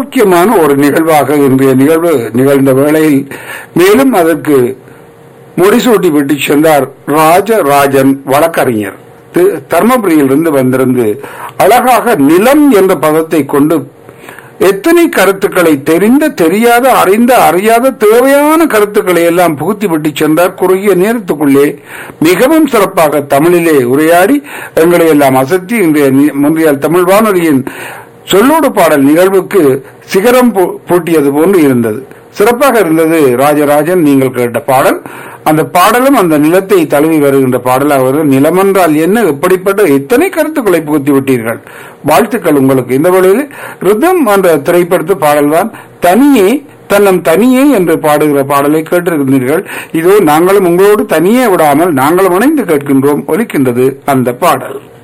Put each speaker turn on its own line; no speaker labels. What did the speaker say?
ஆரோக்கியமான ஒரு நிகழ்வாக இன்றைய நிகழ்வு நிகழ்ந்த வேளையில் மேலும் அதற்கு முடிசூட்டி விட்டு சென்றார் ராஜராஜன் வழக்கறிஞர் தி- தர்மபுரியிலிருந்து வந்திருந்து அழகாக நிலம் என்ற பதத்தை கொண்டு எத்தனை கருத்துக்களை தெரிந்த தெரியாத அறிந்த அறியாத தேவையான கருத்துக்களை எல்லாம் புகுத்தி விட்டு சென்றார் குறுகிய நேரத்துக்குள்ளே மிகவும் சிறப்பாக தமிழிலே உரையாடி எங்களை எல்லாம் அசத்தி இன்றைய நி- முன்றைய தமிழ் வானொலியின் சொல்லோடு பாடல் நிகழ்வுக்கு சிகரம் பூ- பூட்டியது போன்று இருந்தது சிறப்பாக இருந்தது ராஜராஜன் நீங்கள் கேட்ட பாடல் அந்த பாடலும் அந்த நிலத்தை தழுவி வருகின்ற பாடலாக வருகிறது நிலமென்றால் என்ன எப்படிப்பட்ட எத்தனை கருத்துக்களை புகுத்தி விட்டீர்கள் வாழ்த்துக்கள் உங்களுக்கு இந்த வேளையில் ரிதம் என்ற திரைப்படத்து பாடல்தான் தனியே தன்னம் தனியே என்று பாடுகிற பாடலை கேட்டிருக்கின்றீர்கள் இதோ நாங்களும் உங்களோடு தனியே விடாமல் நாங்களும் இணைந்து கேட்கின்றோம் ஒலிக்கின்றது அந்த பாடல்